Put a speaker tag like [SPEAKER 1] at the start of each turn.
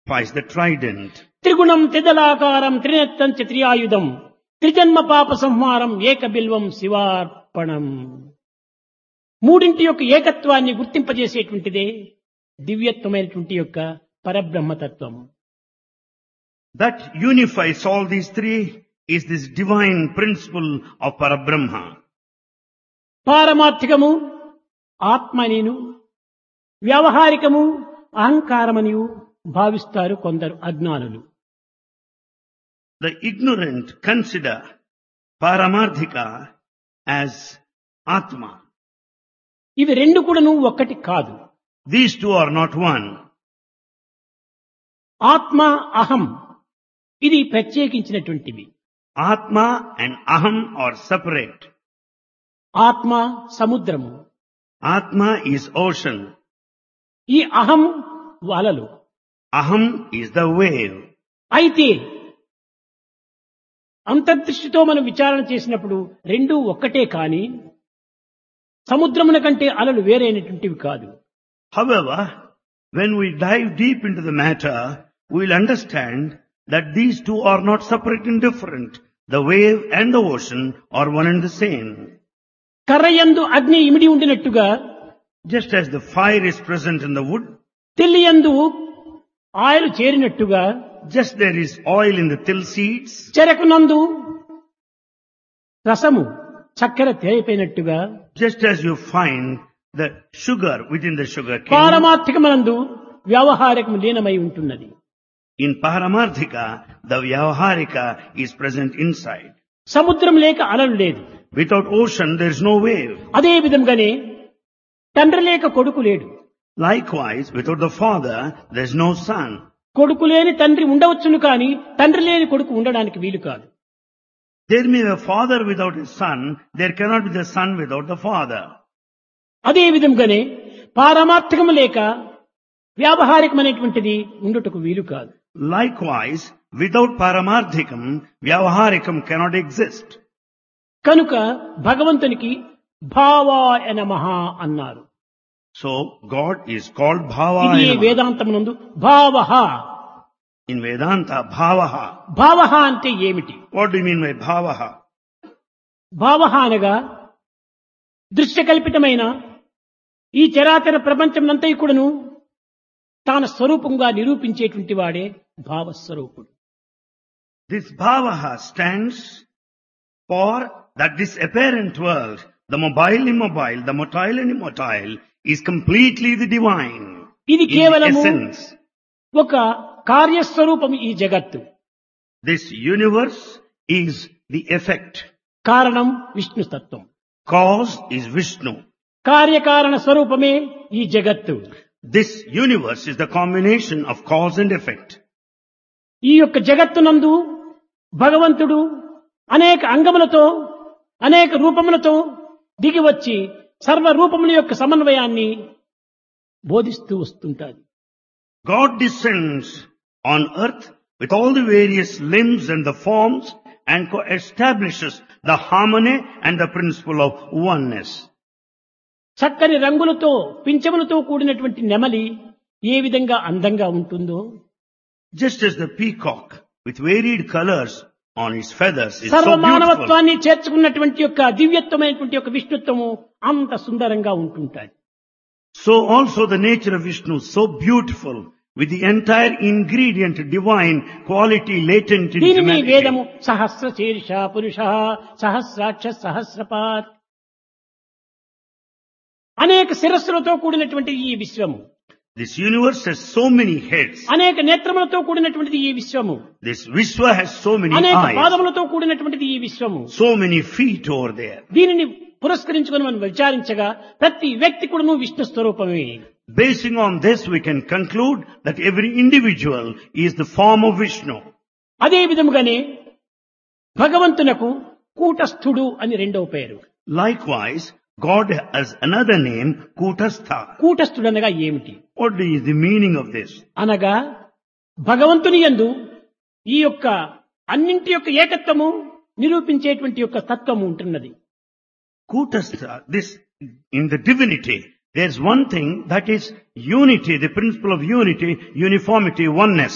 [SPEAKER 1] signifies the trident.
[SPEAKER 2] త్రిగుణం త్రిదలాకారం త్రినేత్రం చ త్రియాయుధం త్రిజన్మ పాప సంహారం ఏకబిల్వం శివార్పణం మూడింటి యొక్క ఏకత్వాన్ని గుర్తింపజేసేటువంటిదే దివ్యత్వమైనటువంటి యొక్క పరబ్రహ్మతత్వం
[SPEAKER 1] That unifies all these three is this divine principle of Parabrahma.
[SPEAKER 2] పారమార్థికము ఆత్మనిను వ్యావహారికము అహంకారమనియు భావిస్తారు కొందరు అజ్ఞానులు
[SPEAKER 1] The ignorant consider Paramarthika as Atma.
[SPEAKER 2] ఇవి రెండు కూడాను ఒక్కటి కాదు
[SPEAKER 1] These two are not one.
[SPEAKER 2] ఆత్మ అహం ఇది ప్రత్యేకించినటువంటివి
[SPEAKER 1] Atma and Aham are separate.
[SPEAKER 2] ఆత్మ సముద్రము
[SPEAKER 1] Atma is ocean.
[SPEAKER 2] ఈ అహం వలలు
[SPEAKER 1] Aham is the wave.
[SPEAKER 2] అయితే అంతర్దృష్టితో మనం విచారణ చేసినప్పుడు రెండూ ఒక్కటే కాని సముద్రమున కంటే అలలు వేరైనటువంటివి కాదు
[SPEAKER 1] However, when we dive deep into the matter, we'll understand that these two are not separate and different. The wave and the ocean are one and the same.
[SPEAKER 2] కర్రయందు అగ్ని ఇమిడి ఉండినట్టుగా
[SPEAKER 1] Just as the fire is present in the wood,
[SPEAKER 2] తెల్లియందు ఆయలు చేరినట్టుగా
[SPEAKER 1] just there is oil in the till seeds,
[SPEAKER 2] చెరకునందు రసము చక్కెర తేలిపోయినట్టుగా
[SPEAKER 1] just as you find the sugar within the sugar cane.
[SPEAKER 2] పారమార్థికమనందు వ్యావహారికము లీనమై ఉంటున్నది
[SPEAKER 1] In Paramarthika, the Vyavaharika is present inside.
[SPEAKER 2] సముద్రం లేక అలలు లేదు
[SPEAKER 1] Without ocean, there is no wave.
[SPEAKER 2] అదే విధంగానే తండ్రి లేక కొడుకు లేడు
[SPEAKER 1] Likewise, without the father, there is no son.
[SPEAKER 2] కొడుకు లేని తండ్రి ఉండవచ్చును కానీ తండ్రి లేని కొడుకు ఉండడానికి వీలు కాదు
[SPEAKER 1] There may be a father without a son, there cannot be the son without the father.
[SPEAKER 2] అదే విధంగానే పారమార్థకము లేక వ్యావహారికమైనటువంటిది ఉండుటకు వీలు కాదు
[SPEAKER 1] Likewise, without Paramarthikam, Vyavaharikam cannot exist.
[SPEAKER 2] కనుక భగవంతునికి భావాయ నమః అన్నారు
[SPEAKER 1] So, God is called
[SPEAKER 2] ఇది
[SPEAKER 1] Bhava.
[SPEAKER 2] వేదాంతమునందు భావ
[SPEAKER 1] In Vedanta, Bhavaha.
[SPEAKER 2] భావ అంటే ఏమిటి
[SPEAKER 1] What do you mean by Bhavaha?
[SPEAKER 2] భావ అనగా దృశ్యకల్పితమైన ఈ చరాచర ప్రపంచమంతా కూడాను తాన స్వరూపంగా నిరూపించేటువంటి వాడే భావస్వరూపుడు
[SPEAKER 1] This Bhavaha stands for that this apparent world, the mobile immobile, the motile and immotile, is completely the divine.
[SPEAKER 2] ఇది
[SPEAKER 1] In
[SPEAKER 2] కేవలము
[SPEAKER 1] essence,
[SPEAKER 2] ఒక కార్యస్వరూపం ఈ జగత్తు
[SPEAKER 1] this universe is the effect.
[SPEAKER 2] కారణం విష్ణు తత్వం
[SPEAKER 1] Cause is Vishnu.
[SPEAKER 2] కార్యకారణ స్వరూపమే ఈ జగత్తు
[SPEAKER 1] This universe is the combination of cause and effect.
[SPEAKER 2] ఈ యొక్క జగత్తునందు భగవంతుడు అనేక అంగములతో అనేక రూపములతో దిగి వచ్చి సర్వ రూపముల యొక్క సమన్వయాన్ని బోధిస్తూ వస్తుంటాడు
[SPEAKER 1] God descends on earth with all the various limbs and the forms and co- establishes the harmony and the principle of oneness.
[SPEAKER 2] చక్కని రంగులతో పింఛములతో కూడినటువంటి నెమలి ఏ విధంగా అందంగా ఉంటుందో
[SPEAKER 1] Just as the peacock with varied colors on its feathers is
[SPEAKER 2] సర్వ
[SPEAKER 1] so beautiful.
[SPEAKER 2] మానవత్వాన్ని చేర్చుకున్నటువంటి యొక్క దివ్యత్వమైనటువంటి యొక్క విష్ణుత్వము అంత సుందరంగా ఉంటుంటాయి
[SPEAKER 1] So also the nature of Vishnu is so beautiful with the entire ingredient divine quality latent in
[SPEAKER 2] దీనిని
[SPEAKER 1] humanity.
[SPEAKER 2] వేదము సహస్ర శీర్ష పురుష సహస్రాక్ష సహస్రపాత్ అనేక శిరస్సులతో కూడినటువంటి ఈ విశ్వము
[SPEAKER 1] This universe has so many heads.
[SPEAKER 2] అనేక నేత్రములతో కూడినటువంటిది ఈ విశ్వము
[SPEAKER 1] This Vishwa has so many
[SPEAKER 2] అనేక
[SPEAKER 1] eyes.
[SPEAKER 2] పాదములతో కూడినటువంటిది ఈ విశ్వము
[SPEAKER 1] So many feet over there.
[SPEAKER 2] దీనిని పురస్కరించుకొని మనం విచారించగా ప్రతి వ్యక్తి కూడాను విష్ణు స్వరూపమే
[SPEAKER 1] Basing on this, we can conclude that every individual is the form of Vishnu.
[SPEAKER 2] అదే విధముగానే భగవంతునకు కూటస్థుడు అని రెండవ పేరు
[SPEAKER 1] Likewise, God has another name, Kutastha.
[SPEAKER 2] కూటస్థుడు అనగా ఏమిటి
[SPEAKER 1] What is the meaning of this?
[SPEAKER 2] అనగా భగవంతుని యందు ఈ యొక్క అన్నింటి యొక్క ఏకత్వము నిరూపించేటువంటి యొక్క తత్వము ఉంటున్నది
[SPEAKER 1] Kutastha, this, in the divinity, there's one thing that is unity, the principle of unity, uniformity, oneness.